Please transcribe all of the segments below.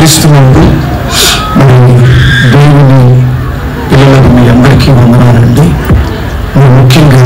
క్రీస్తునందు మరి దేవుని పిల్లలకు మీ అందరికీ వందనాలండి మరి ముఖ్యంగా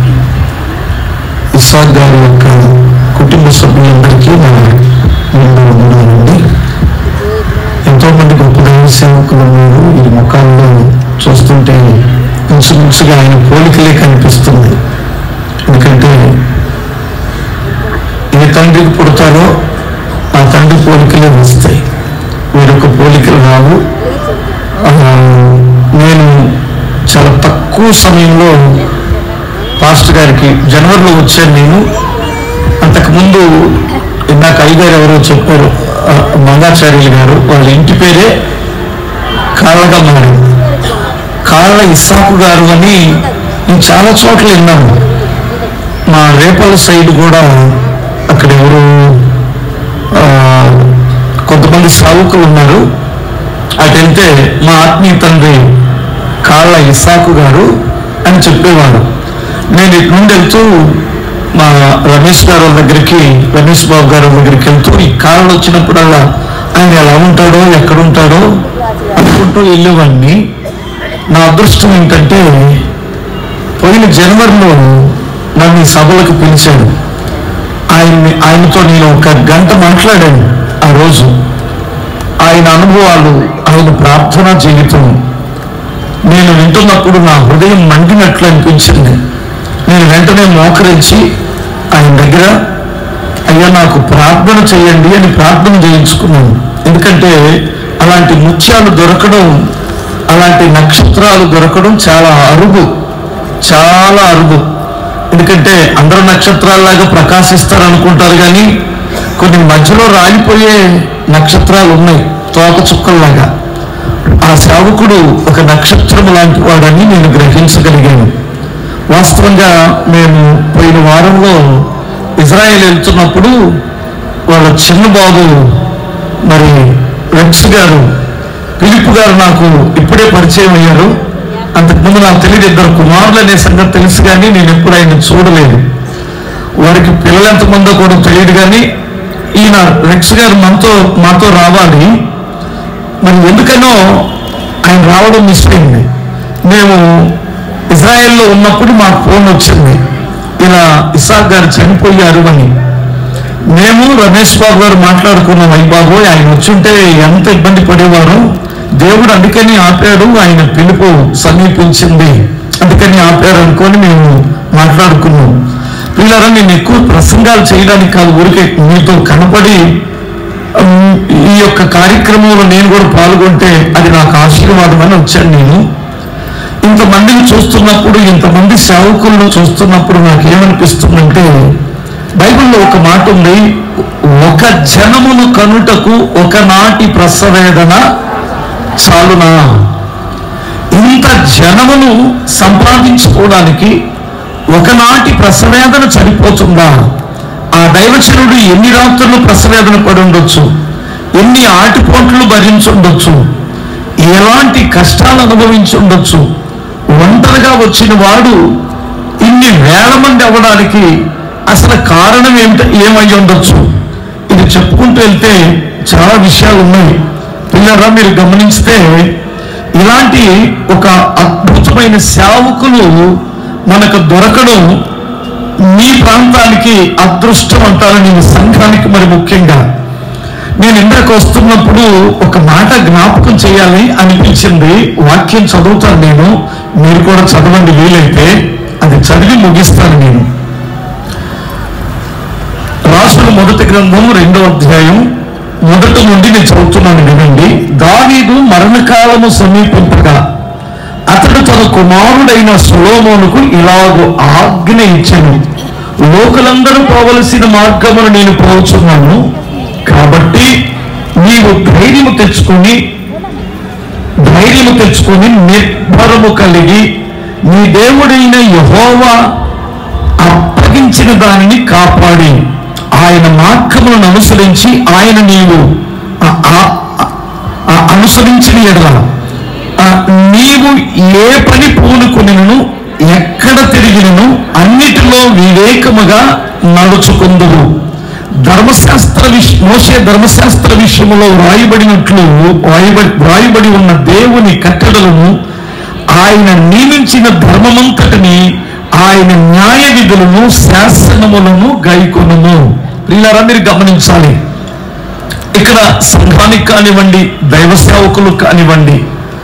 ఇసాక్ గారి యొక్క కుటుంబ సభ్యులందరికీ నా నిండు వందనాలండి ఎంతో మంది గొప్ప దైవ సేవకులు ఉన్నారు ఈ ముఖాల్లో చూస్తుంటే ఇంచుమించుగా ఆయన పోలికలే కనిపిస్తుంది ఎందుకంటే ఏ తండ్రికి పుడతారో ఆ తండ్రి పోలికలే వస్తాయి వీరొక పోలికలు రావు ఆ, నేను చాలా తక్కువ సమయంలో పాస్టర్ గారికి జనవరిలో వచ్చాను నేను అంతకుముందు ఇందాక అయ్యగారు ఎవరో చెప్పారు ఆ, మంగాచార్యులు గారు వాళ్ళ ఇంటి పేరే కాళ్ళగా మారింది కాళ్ళ ఇస్సాకు గారు అని నేను చాలా చోట్ల విన్నాను మా రేపల సైడ్ కూడా అక్కడ ఎవరు ఆ, కొంతమంది సావుకులు ఉన్నారు అటు వెళ్తే మా ఆత్మీయ తండ్రి కాళ్ళ ఇస్సాకు గారు అని చెప్పేవాడు నేను ఇటు నుండి వెళ్తూ మా రమేష్ గారు వాళ్ళ దగ్గరికి రమేష్ బాబు గారి వాళ్ళ దగ్గరికి వెళ్తూ ఈ కాళ్ళు వచ్చినప్పుడల్లా ఆయన ఎలా ఉంటాడో ఎక్కడ ఉంటాడో అనుకుంటూ వెళ్ళేవాడిని నా అదృష్టం ఏంటంటే పోయిన జనవరిలో నన్ను ఈ సభలకు పిలిచాడు ఆయన్ని ఆయనతో నేను ఒక గంట మాట్లాడాను ఆ రోజు ఆయన అనుభవాలు ఆయన ప్రార్థన జీవితం నేను వింటున్నప్పుడు నా హృదయం మండినట్లు అనిపించింది నేను వెంటనే మోకరించి ఆయన దగ్గర అయ్యా నాకు ప్రార్థన చేయండి అని ప్రార్థన చేయించుకున్నాను ఎందుకంటే అలాంటి ముత్యాలు దొరకడం అలాంటి నక్షత్రాలు దొరకడం చాలా అరుదు చాలా అరుదు ఎందుకంటే అందరూ నక్షత్రాల్లాగా ప్రకాశిస్తారు అనుకుంటారు కానీ కొన్ని మధ్యలో రాలిపోయే నక్షత్రాలు ఉన్నాయి తోక చుక్కల్లాగా ఆ సేవకుడు ఒక నక్షత్రం లాంటి వాడని నేను గ్రహించగలిగాను వాస్తవంగా మేము పోయిన వారంలో ఇజ్రాయెల్ వెళ్తున్నప్పుడు వాళ్ళ చిన్న బాబు మరి రెక్స్ గారు ఫిలిప్ గారు నాకు ఇప్పుడే పరిచయం అయ్యారు అంతకుముందు నాకు తెలియదు ఇద్దరు కుమారులు అనే సంగతి తెలుసు కానీ నేను ఎప్పుడు ఆయన చూడలేదు వారికి పిల్లలు ఎంతమందో కూడా తెలియదు కానీ ఈయన రెక్స్ గారు మనతో మాతో రావాలి మరి ఎందుకనో ఆయన రావడం మిస్ అయింది మేము ఇజ్రాయెల్లో ఉన్నప్పుడు మాకు ఫోన్ వచ్చింది ఇలా ఇసాక్ గారు చనిపోయారు అని మేము రమేష్ బాబు గారు మాట్లాడుకున్నాం అయ్యి బాబు ఆయన వచ్చుంటే ఎంత ఇబ్బంది పడేవారు దేవుడు అందుకని ఆపాడు ఆయన పిలుపు సమీపించింది అందుకని ఆపారు అనుకొని మేము మాట్లాడుకున్నాం పిల్లరా నేను ఎక్కువ ప్రసంగాలు చేయడానికి కాదు ఊరికే మీతో కనపడి ఉమ్, ఈ యొక్క కార్యక్రమంలో నేను కూడా పాల్గొంటే అది నాకు ఆశీర్వాదం అని వచ్చాను నేను ఇంతమందిని చూస్తున్నప్పుడు ఇంతమంది సేవకులను చూస్తున్నప్పుడు నాకు ఏమనిపిస్తుందంటే బైబిల్లో ఒక మాట ఉంది ఒక జనమును కనుటకు ఒకనాటి ప్రసవేదన చాలునా ఇంత జనమును సంపాదించుకోవడానికి ఒకనాటి ప్రసవేదన సరిపోతుందా ఆ దైవచనుడు ఎన్ని రాత్రులు ప్రసవేదన పడి ఉండొచ్చు ఎన్ని ఆటిపోట్లు భరించుండొచ్చు ఎలాంటి కష్టాలు అనుభవించి ఉండొచ్చు ఒంటరిగా వచ్చిన వాడు ఇన్ని వేల మంది అవ్వడానికి అసలు కారణం ఏమిట ఏమై ఉండొచ్చు ఇది చెప్పుకుంటూ వెళ్తే చాలా విషయాలు ఉన్నాయి పిల్లరా మీరు గమనిస్తే ఇలాంటి ఒక అద్భుతమైన సేవకులు మనకు దొరకడం మీ ప్రాంతానికి అదృష్టం అంటారు నేను సంఘానికి మరి ముఖ్యంగా నేను ఇందాక వస్తున్నప్పుడు ఒక మాట జ్ఞాపకం చేయాలి అనిపించింది వాక్యం చదువుతాను నేను మీరు కూడా చదవండి వీలైతే అది చదివి ముగిస్తాను నేను రాసుల మొదటి గ్రంథం రెండో అధ్యాయం మొదటి నుండి నేను చదువుతున్నాను వినండి దావీదు మరణకాలము సమీపింపగా అతడు తన కుమారుడైన సులోమోనుకు ఇలాగూ ఆజ్ఞ ఇచ్చాను లోకులందరూ పోవలసిన మార్గమును నేను పోచున్నాను కాబట్టి నీవు ధైర్యము తెచ్చుకొని ధైర్యము తెచ్చుకొని నిర్భరము కలిగి నీ దేవుడైన యహోవా అప్పగించిన దానిని కాపాడి ఆయన మార్గములను అనుసరించి ఆయన నీవు ఆ- ఆ- ఆ అనుసరించిన ఎడల ఆ, నీవు ఏ పని పూనుకునిను ఎక్కడ తిరిగినను అన్నిటిలో వివేకముగా నడుచుకుందువు ధర్మశాస్త్ర విష మోసే ధర్మశాస్త్ర విషయంలో వ్రాయబడినట్లు వ్రాయబడి వ్రాయబడి ఉన్న దేవుని కట్టడలను ఆయన నియమించిన ధర్మమంతటిని ఆయన న్యాయ విధులను శాసనములను గైకొనును ప్రియులారా మీరు గమనించాలి ఇక్కడ సంఘానికి కానివ్వండి దైవ సేవకులు కానివ్వండి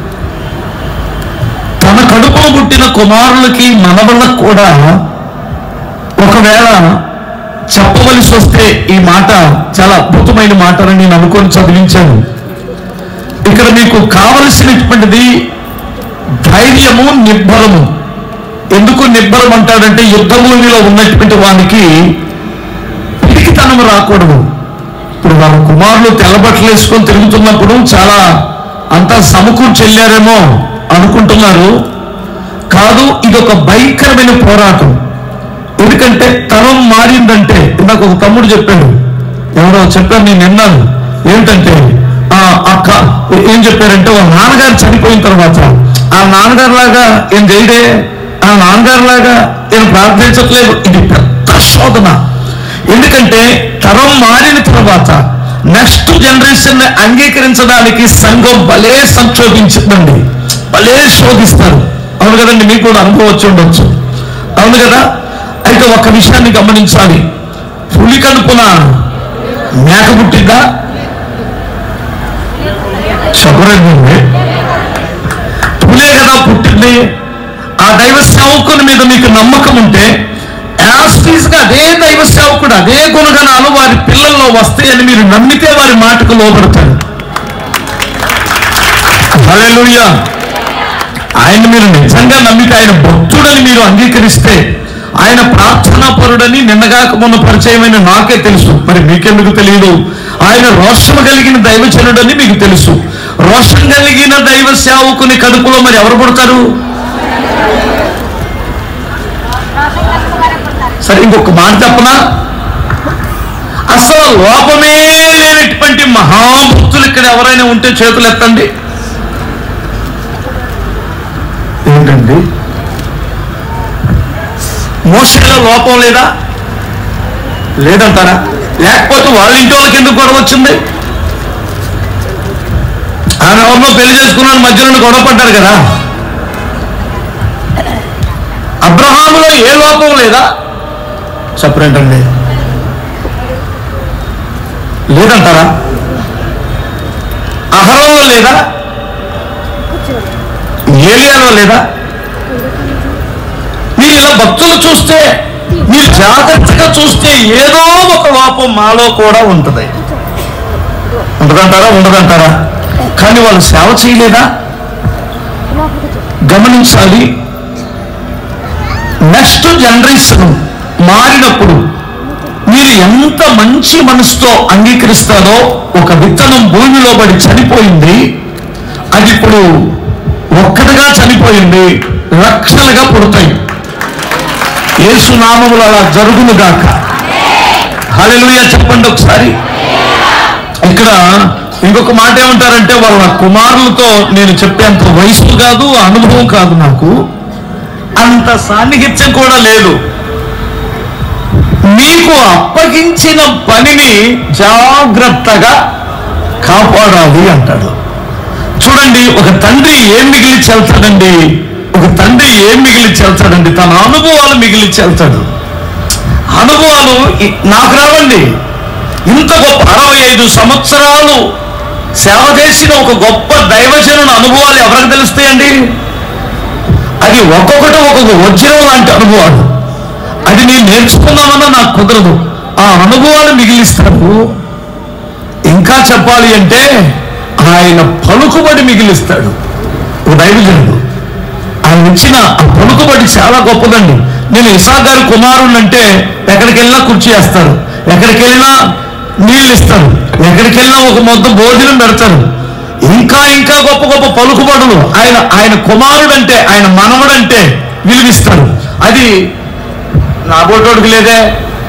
తన కడుపులో పుట్టిన కుమారులకి మనవళ్ళకు కూడా ఒకవేళ చెప్పవలసి వస్తే ఈ మాట చాలా అద్భుతమైన మాట అని నేను అనుకొని చదివించాను ఇక్కడ మీకు కావలసినటువంటిది ధైర్యము నిబ్బరము ఎందుకు నిబ్బరం అంటాడంటే యుద్ధ భూమిలో ఉన్నటువంటి వానికి పిరికితనం రాకూడదు ఇప్పుడు వాళ్ళ కుమారులు తెల్లబట్టలు వేసుకొని తిరుగుతున్నప్పుడు చాలా అంతా సమకూర్చి వెళ్ళారేమో అనుకుంటున్నారు కాదు ఇది ఒక భయంకరమైన పోరాటం ఎందుకంటే తరం మారిందంటే ఇందాక ఒక తమ్ముడు చెప్పాడు ఎవరో చెప్పారు నేను విన్నాను ఏమిటంటే ఆ అక్క ఏం చెప్పారంటే వాళ్ళ నాన్నగారు చనిపోయిన తర్వాత ఆ నాన్నగారు లాగా ఏం చేయడే ఆ నాన్నగారు లాగా నేను ప్రార్థించట్లేదు ఇది పెద్ద శోధన ఎందుకంటే తరం మారిన తర్వాత నెక్స్ట్ జనరేషన్ ని అంగీకరించడానికి సంఘం భలే సంక్షోభించిందండి భలే శోధిస్తారు అవును కదండి మీకు కూడా అనుభవం వచ్చి ఉండొచ్చు అవును కదా అయితే ఒక విషయాన్ని గమనించాలి పులి కడుపున మేక పుట్టిందా చెప్పరండి పులే కదా పుట్టింది ఆ దైవ సేవకుని మీద మీకు నమ్మకం ఉంటే యాస్టీస్ గా అదే దైవ సేవకుడు అదే గుణగణాలు వారి పిల్లల్లో వస్తాయని మీరు నమ్మితే వారి మాటకు లోబడతారు హల్లెలూయా ఆయన మీరు నిజంగా నమ్మితే ఆయన భక్తుడని మీరు అంగీకరిస్తే ఆయన ప్రార్థనా పరుడని నిన్నగాక మొన్న పరిచయమైన నాకే తెలుసు మరి మీకెందుకు తెలియదు ఆయన రోషము కలిగిన దైవచనుడని మీకు తెలుసు రోషం కలిగిన దైవ సేవకుని కడుపులో మరి ఎవరు పుడతారు సరే ఇంకొక మాట చెప్పనా అసలు లోపమే లేనటువంటి మహాభక్తులు ఇక్కడ ఎవరైనా ఉంటే చేతులు ఎత్తండి ఏంటండి మోసలో లోపం లేదా లేదంటారా లేకపోతే వాళ్ళ ఇంటి వాళ్ళకి ఎందుకు గొడవ వచ్చింది ఆయన ఎవరినో పెళ్లి చేసుకున్నాను మధ్యలో గొడవ పడ్డారు కదా అబ్రహాములో ఏ లోపం లేదా చెప్పరేంటండి లేదంటారా అహరంలో లేదా ఏలియాలో లేదా మీరు ఇలా భక్తులు చూస్తే మీరు జాగ్రత్తగా చూస్తే ఏదో ఒక లోపం మాలో కూడా ఉంటుంది ఉండదంటారా ఉండదంటారా కానీ వాళ్ళు సేవ చేయలేదా గమనించాలి నెక్స్ట్ జనరేషన్ మారినప్పుడు మీరు ఎంత మంచి మనసుతో అంగీకరిస్తారో ఒక విత్తనం భూమిలో పడి చనిపోయింది అది ఇప్పుడు ఒక్కటిగా చనిపోయింది లక్షలుగా పుడతాయి యేసు నామములు అలా జరుగును గాక హల్లెలూయా చెప్పండి ఒకసారి ఇక్కడ ఇంకొక మాట ఏమంటారంటే వాళ్ళ కుమారులతో నేను చెప్పేంత వయసు కాదు అనుభవం కాదు నాకు అంత సాన్నిహిత్యం కూడా లేదు మీకు అప్పగించిన పనిని జాగ్రత్తగా కాపాడాలి అంటాడు చూడండి ఒక తండ్రి ఏం మిగిలిచి వెళ్తాడండి ఒక తండ్రి ఏం మిగిలిచి వెళ్తాడండి తన అనుభవాలు మిగిలిచి వెళ్తాడు అనుభవాలు ఇ- నాకు రావండి ఇంత గొప్ప అరవై ఐదు సంవత్సరాలు సేవ చేసిన ఒక గొప్ప దైవజనుల అనుభవాలు ఎవరికి తెలుస్తాయండి అది ఒక్కొక్కటి ఒక్కొక్క వజ్రం లాంటి అనుభవాలు అది నేను నేర్చుకున్నామన్నా నాకు కుదరదు ఆ అనుభవాలు మిగిలిస్తాడు ఇంకా చెప్పాలి అంటే ఆయన పలుకుబడి మిగిలిస్తాడు ఒక దైవజనుడు ఆయన ఇచ్చిన ఆ పలుకుబడి చాలా గొప్పదండి నేను ఇసా గారి కుమారుడు అంటే ఎక్కడికి వెళ్ళినా కుర్చీ వేస్తారు ఎక్కడికి వెళ్ళినా నీళ్ళు ఇస్తారు ఎక్కడికి వెళ్ళినా ఒక మొత్తం భోజనం పెడతారు ఇంకా ఇంకా గొప్ప గొప్ప పలుకుబడులు ఆయన ఆయన కుమారుడు అంటే ఆయన మనవడంటే విలువిస్తారు అది నా బోటోడికి లేదే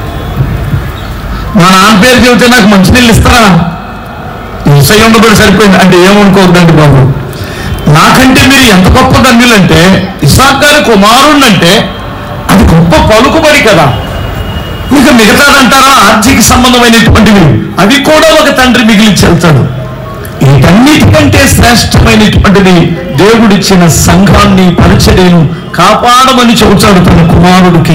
మా నాన్న పేరు చెబితే నాకు మంచినీళ్ళు ఇస్తారా ఇసై ఉండబడి సరిపోయింది అంటే ఏమనుకోవద్దండి బాబు నాకంటే మీరు ఎంత గొప్ప ధన్యులంటే ఇసాక్ గారి కుమారుణ్ణంటే అది గొప్ప పలుకుబడి కదా ఇక మిగతాదంటారా ఆర్థిక సంబంధమైనటువంటివి అవి కూడా ఒక తండ్రి మిగిలించి వెళ్తాడు వీటన్నిటికంటే శ్రేష్టమైనటువంటిది దేవుడిచ్చిన సంఘాన్ని పరిచర్యను కాపాడమని చెబుతాడు తన కుమారుడికి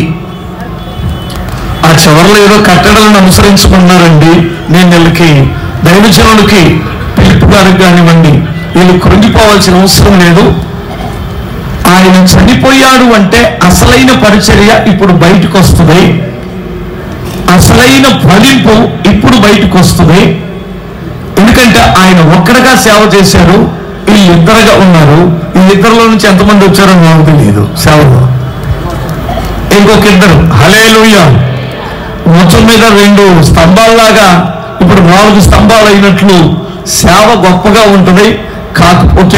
ఆ చివరిలో ఏదో కట్టడాలను అనుసరించుకున్నారండి నేను వీళ్ళకి దైవజనులకి పిలుపు గారికి కానివ్వండి వీళ్ళు కృంగిపోవాల్సిన అవసరం లేదు ఆయన చనిపోయాడు అంటే అసలైన పరిచర్య ఇప్పుడు బయటకు వస్తుంది అసలైన ఫలింపు ఇప్పుడు బయటకు వస్తుంది ఎందుకంటే ఆయన ఒక్కడగా సేవ చేశారు వీళ్ళిద్దరుగా ఉన్నారు వీళ్ళిద్దరిలో నుంచి ఎంతమంది వచ్చారో నాకు తెలియదు సేవలో ఇంకొక ఇద్దరు హలేలుయ మొత్తం మీద రెండు స్తంభాల్లాగా ఇప్పుడు నాలుగు స్తంభాలు అయినట్లు సేవ గొప్పగా ఉంటుంది కాకపోతే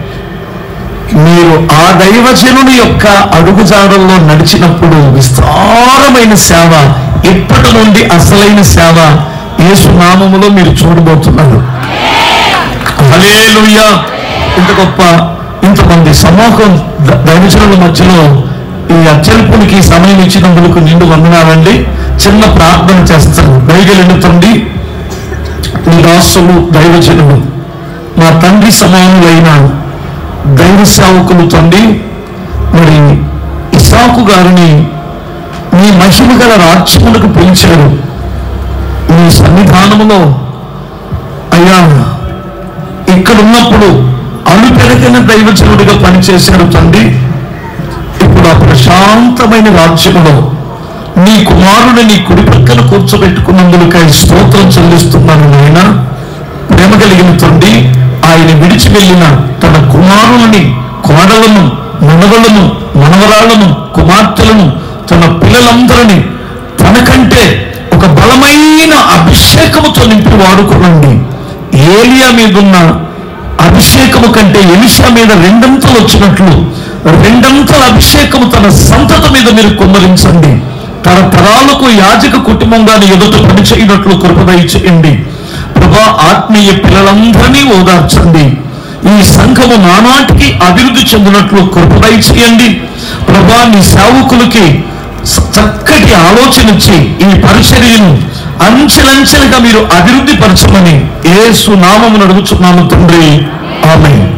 మీరు ఆ దైవజనుని యొక్క అడుగుజాడల్లో నడిచినప్పుడు విస్తారమైన సేవ ఇప్పటి నుండి అసలైన సేవ యేసు నామములో మీరు చూడబోతున్నారు హల్లెలూయా ఇంత గొప్ప ఇంతమంది సమూహం ద- దైవజనుల మధ్యలో ఈ అత్యల్పునికి సమయం ఇచ్చినందుకు నిండు వందనాలండి చిన్న ప్రార్థన చేస్తాను దయగలిగిన మీ దాసులు దైవజనులు మా తండ్రి సమానులైన దైవ సేవకులు తండ్రి మరి ఇసాకు గారిని మీ మహిమ గల రాజ్యములకు పిలిచారు మీ సన్నిధానములో అయ్యా ఇక్కడ ఉన్నప్పుడు అను పెరిగిన దైవజనుడిగా పనిచేశాడు తండ్రి ఇప్పుడు ఆ ప్రశాంతమైన రాజ్యములో నీ కుమారుని నీ కుడి పక్కన కూర్చోబెట్టుకున్నందుకై స్తోత్రం చెల్లిస్తున్నాను నాయన ప్రేమ కలిగిన తండ్రి ఆయన విడిచి వెళ్ళిన తన కుమారులని కోడలను మనవలను మనవరాలను కుమార్తెలను తన పిల్లలందరినీ తనకంటే ఒక బలమైన అభిషేకముతో నింపి వాడుకోనండి ఏలియా మీదున్న అభిషేకము కంటే ఎలిషా మీద రెండంతలు వచ్చినట్లు రెండంతల అభిషేకము తన సంతత మీద మీరు కుమ్మరించండి తన తరాలకు యాజక కుటుంబంగాని ఎదుట పనిచేయనట్లు కృపదయ చేయండి ప్రభా ఆత్మీయ పిల్లలందరినీ ఓదార్చండి ఈ సంఘము నానాటికి అభివృద్ధి చెందినట్లు కృపదయ చేయండి ప్రభా నీ సేవకులకి చక్కటి ఆలోచన ఇచ్చి ఈ పరిచర్యను అంచెలంచెలుగా మీరు అభివృద్ధి పరచమని ఏసు నామమును అడుగుచున్నాను తండ్రి ఆమె